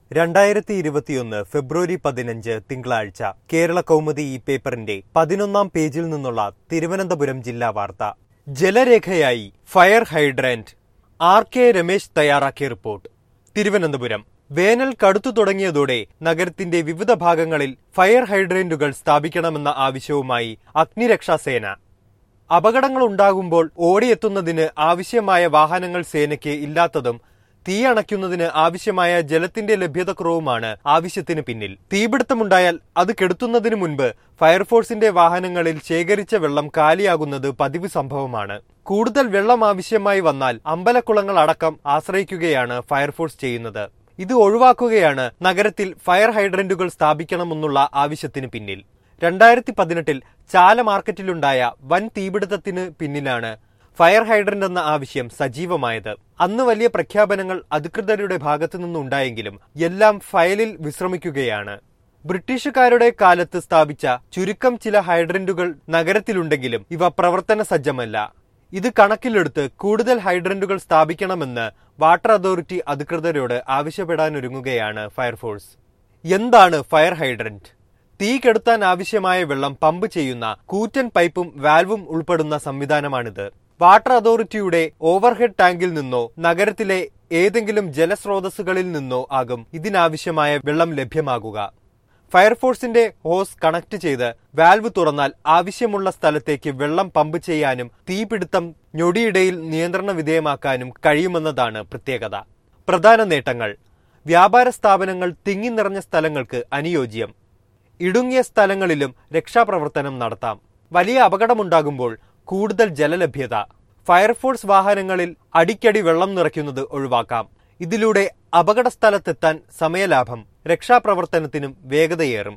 രണ്ടായിരത്തി ഇരുപത്തിയൊന്ന് ഫെബ്രുവരി പതിനഞ്ച് തിങ്കളാഴ്ച കേരള കൗമുദി ഈ പേപ്പറിന്റെ പതിനൊന്നാം പേജിൽ നിന്നുള്ള തിരുവനന്തപുരം ജില്ലാ വാർത്ത ജലരേഖയായി fire hydrant R K Ramesh തയ്യാറാക്കിയ റിപ്പോർട്ട് തിരുവനന്തപുരം വേനൽ കടുത്തു തുടങ്ങിയതോടെ നഗരത്തിന്റെ വിവിധ ഭാഗങ്ങളിൽ ഫയർ ഹൈഡ്രന്റുകൾ സ്ഥാപിക്കണമെന്ന ആവശ്യവുമായി അഗ്നിരക്ഷാസേന അപകടങ്ങൾ ഉണ്ടാകുമ്പോൾ ഓടിയെത്തുന്നതിന് ആവശ്യമായ വാഹനങ്ങൾ സേനയ്ക്ക് ഇല്ലാത്തതും തീ അണയ്ക്കുന്നതിന് ആവശ്യമായ ജലത്തിന്റെ ലഭ്യതക്കുറവുമാണ് ആവശ്യത്തിന് പിന്നിൽ തീപിടുത്തമുണ്ടായാൽ അത് കെടുത്തുന്നതിന് മുൻപ് ഫയർഫോഴ്സിന്റെ വാഹനങ്ങളിൽ ശേഖരിച്ച വെള്ളം കാലിയാകുന്നത് പതിവ് സംഭവമാണ് കൂടുതൽ വെള്ളം ആവശ്യമായി വന്നാൽ അമ്പലക്കുളങ്ങൾ അടക്കം ആശ്രയിക്കുകയാണ് ഫയർഫോഴ്സ് ചെയ്യുന്നത് ഇത് ഒഴിവാക്കുകയാണ് നഗരത്തിൽ ഫയർ ഹൈഡ്രന്റുകൾ സ്ഥാപിക്കണമെന്നുള്ള ആവശ്യത്തിന് പിന്നിൽ രണ്ടായിരത്തി പതിനെട്ടിൽ ചാല മാർക്കറ്റിലുണ്ടായ വൻ തീപിടുത്തത്തിന് പിന്നിലാണ് ഫയർ ഹൈഡ്രന്റ് എന്ന ആവശ്യം സജീവമായത് അന്ന് വലിയ പ്രഖ്യാപനങ്ങൾ അധികൃതരുടെ ഭാഗത്തു നിന്നുണ്ടായെങ്കിലും എല്ലാം ഫയലിൽ വിശ്രമിക്കുകയാണ് ബ്രിട്ടീഷുകാരുടെ കാലത്ത് സ്ഥാപിച്ച ചുരുക്കം ചില ഹൈഡ്രന്റുകൾ നഗരത്തിലുണ്ടെങ്കിലും ഇവ പ്രവർത്തന സജ്ജമല്ല ഇത് കണക്കിലെടുത്ത് കൂടുതൽ ഹൈഡ്രന്റുകൾ സ്ഥാപിക്കണമെന്ന് വാട്ടർ അതോറിറ്റി അധികൃതരോട് ആവശ്യപ്പെടാനൊരുങ്ങുകയാണ് ഫയർഫോഴ്സ് എന്താണ് ഫയർ ഹൈഡ്രന്റ് തീ കെടുത്താൻ ആവശ്യമായ വെള്ളം പമ്പ് ചെയ്യുന്ന കൂറ്റൻ പൈപ്പും വാൽവും ഉൾപ്പെടുന്ന സംവിധാനമാണിത് വാട്ടർ അതോറിറ്റിയുടെ ഓവർഹെഡ് ടാങ്കിൽ നിന്നോ നഗരത്തിലെ ഏതെങ്കിലും ജലസ്രോതസ്സുകളിൽ നിന്നോ ആകും ഇതിനാവശ്യമായ വെള്ളം ലഭ്യമാകുക ഫയർഫോഴ്സിന്റെ ഹോസ് കണക്ട് ചെയ്ത് വാൽവ് തുറന്നാൽ ആവശ്യമുള്ള സ്ഥലത്തേക്ക് വെള്ളം പമ്പ് ചെയ്യാനും തീപിടുത്തം ഞൊടിയിടയിൽ നിയന്ത്രണ വിധേയമാക്കാനും കഴിയുമെന്നതാണ് പ്രത്യേകത പ്രധാന നേട്ടങ്ങൾ വ്യാപാര സ്ഥാപനങ്ങൾ തിങ്ങി നിറഞ്ഞ സ്ഥലങ്ങൾക്ക് അനുയോജ്യം ഇടുങ്ങിയ സ്ഥലങ്ങളിലും രക്ഷാപ്രവർത്തനം നടത്താം വലിയ അപകടമുണ്ടാകുമ്പോൾ കൂടുതൽ ജലലഭ്യത ഫയർഫോഴ്സ് വാഹനങ്ങളിൽ അടിക്കടി വെള്ളം നിറയ്ക്കുന്നത് ഒഴിവാക്കാം ഇതിലൂടെ അപകട സ്ഥലത്തെത്താൻ സമയലാഭം രക്ഷാപ്രവർത്തനത്തിനും വേഗതയേറും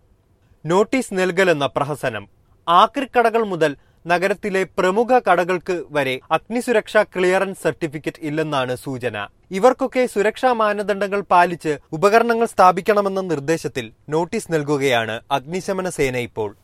നോട്ടീസ് നൽകലെന്ന പ്രഹസനം ആക്രിക്കടകൾ മുതൽ നഗരത്തിലെ പ്രമുഖ കടകൾക്ക് വരെ അഗ്നിസുരക്ഷാ ക്ലിയറൻസ് സർട്ടിഫിക്കറ്റ് ഇല്ലെന്നാണ് സൂചന ഇവർക്കൊക്കെ സുരക്ഷാ മാനദണ്ഡങ്ങൾ പാലിച്ച് ഉപകരണങ്ങൾ സ്ഥാപിക്കണമെന്ന നിർദ്ദേശത്തിൽ നോട്ടീസ് നൽകുകയാണ് അഗ്നിശമന സേന ഇപ്പോൾ